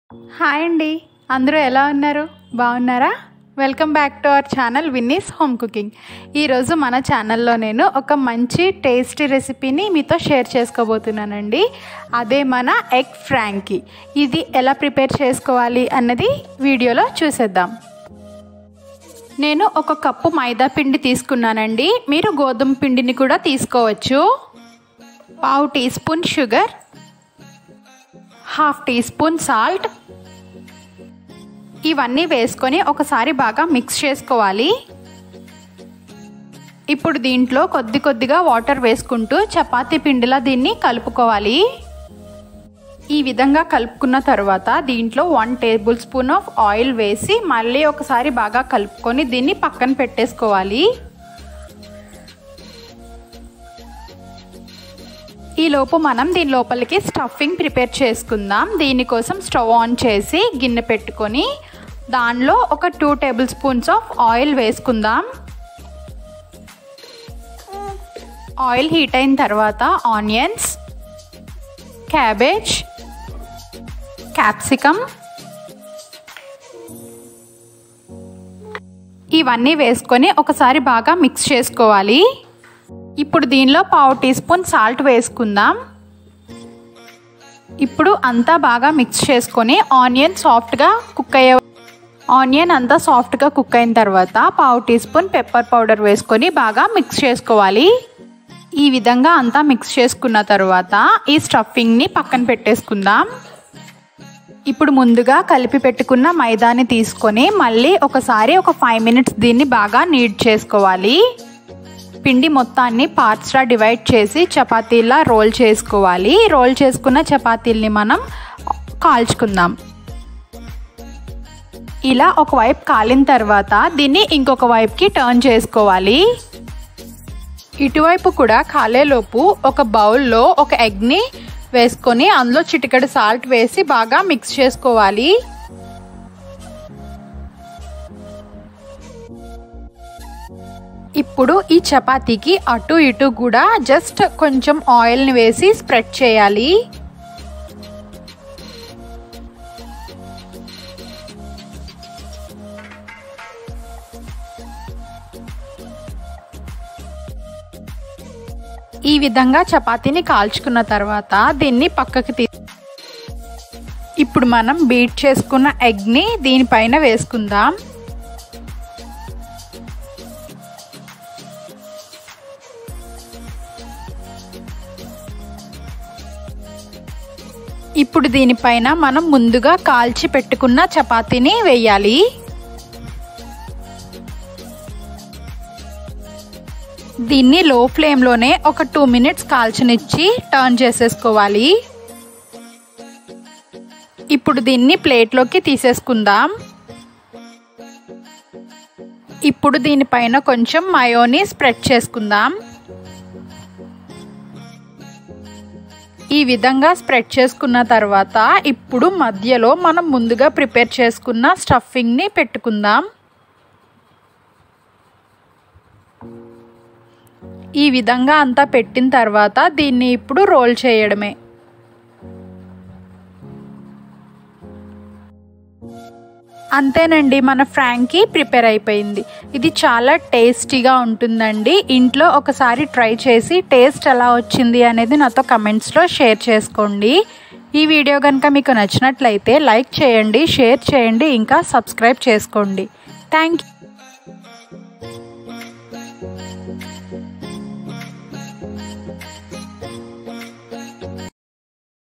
hi అండి అందరూ ఎలా ఉన్నారు బాగున్నారా welcome back to our channel Vinny's home cooking ఈరోజు మన ఛానల్లో నేను ఒక మంచి టేస్టీ రెసిపీని మీతో షేర్ చేసుకోబోతున్నానండి అదే మన ఎగ్ ఫ్రాంకీ ఇది ఎలా ప్రిపేర్ చేసుకోవాలి అన్నది వీడియోలో చూసేద్దాం నేను ఒక కప్పు మైదా పిండి తీసుకున్నానండి మీరు గోధుమ పిండిని కూడా తీసుకోవచ్చు పావు teaspoon sugar half teaspoon salt ఇవన్నీ వేసుకొని ఒకసారి బాగా మిక్స్ చేసుకోవాలి ఇప్పుడు దీంట్లో కొద్ది కొద్దిగా వాటర్ వేసుకుంటూ చపాతీ పిండిలా దీన్ని కలుపుకోవాలి ఈ విధంగా కలుపుకున్న తర్వాత దీంట్లో one tablespoon of oil వేసి మళ్ళీ ఒకసారి బాగా కలుపుకొని దీన్ని పక్కన పెట్టేసుకోవాలి ఈ లోపు మనం దీని లోపలికి స్టఫింగ్ ప్రిపేర్ చేసుకుందాం దీనికోసం స్టవ్ ఆన్ చేసి గిన్నె పెట్టుకొని దానిలో ఒక two tablespoons of oil వేసుకుందాం ఆయిల్ హీట్ అయిన తర్వాత ఆనియన్స్ క్యాబేజ్ క్యాప్సికమ్ ఇవన్నీ వేసుకొని ఒకసారి బాగా మిక్స్ చేసుకోవాలి ఇప్పుడు దీనిలో పావు టీ స్పూన్ సాల్ట్ వేసుకుందాం ఇప్పుడు అంతా బాగా మిక్స్ చేసుకొని ఆనియన్ సాఫ్ట్గా కుక్ అయ్యే ఆనియన్ అంతా సాఫ్ట్గా కుక్ అయిన తర్వాత పావు టీ స్పూన్ పెప్పర్ పౌడర్ వేసుకొని బాగా మిక్స్ చేసుకోవాలి ఈ విధంగా అంతా మిక్స్ చేసుకున్న తర్వాత ఈ స్టఫింగ్ని పక్కన పెట్టేసుకుందాం ఇప్పుడు ముందుగా కలిపి పెట్టుకున్న మైదాని తీసుకొని మళ్ళీ ఒకసారి ఒక ఫైవ్ మినిట్స్ దీన్ని బాగా నీడ్ చేసుకోవాలి పిండి మొత్తాన్ని పార్ట్స్లా డివైడ్ చేసి చపాతీలా రోల్ చేసుకోవాలి రోల్ చేసుకున్న చపాతీల్ని మనం కాల్చుకుందాం ఇలా ఒకవైపు కాలిన తర్వాత దీన్ని ఇంకొక వైపుకి టర్న్ చేసుకోవాలి ఇటువైపు కూడా కాలేలోపు ఒక బౌల్లో ఒక ఎగ్ని వేసుకొని అందులో చిటికెడు సాల్ట్ వేసి బాగా మిక్స్ చేసుకోవాలి ఇప్పుడు ఈ చపాతీకి అటు ఇటు కూడా జస్ట్ కొంచెం ఆయిల్ని వేసి స్ప్రెడ్ చేయాలి ఈ విధంగా చపాతీని కాల్చుకున్న తర్వాత దీన్ని పక్కకి తీ ఇప్పుడు మనం బీట్ చేసుకున్న ఎగ్ని దీనిపైన వేసుకుందాం ఇప్పుడు దీనిపైన మనం ముందుగా కాల్చి పెట్టుకున్న చపాతీని వేయాలి దీన్ని లో ఫ్లేమ్లోనే ఒక టూ మినిట్స్ కాల్చనిచ్చి టర్న్ చేసేసుకోవాలి ఇప్పుడు దీన్ని ప్లేట్లోకి తీసేసుకుందాం ఇప్పుడు దీనిపైన కొంచెం మయోని స్ప్రెడ్ చేసుకుందాం ఈ విధంగా స్ప్రెడ్ చేసుకున్న తర్వాత ఇప్పుడు మధ్యలో మనం ముందుగా ప్రిపేర్ చేసుకున్న స్టఫింగ్ని పెట్టుకుందాం ఈ విధంగా అంతా పెట్టిన తర్వాత దీన్ని ఇప్పుడు రోల్ చేయడమే అంతేనండి మన ఫ్రాంకీ ప్రిపేర్ అయిపోయింది ఇది చాలా టేస్టీగా ఉంటుందండి ఇంట్లో ఒకసారి ట్రై చేసి టేస్ట్ ఎలా వచ్చింది అనేది నాతో కమెంట్స్లో షేర్ చేసుకోండి ఈ వీడియో కనుక మీకు నచ్చినట్లయితే లైక్ చేయండి షేర్ చేయండి ఇంకా సబ్స్క్రైబ్ చేసుకోండి థ్యాంక్ యూ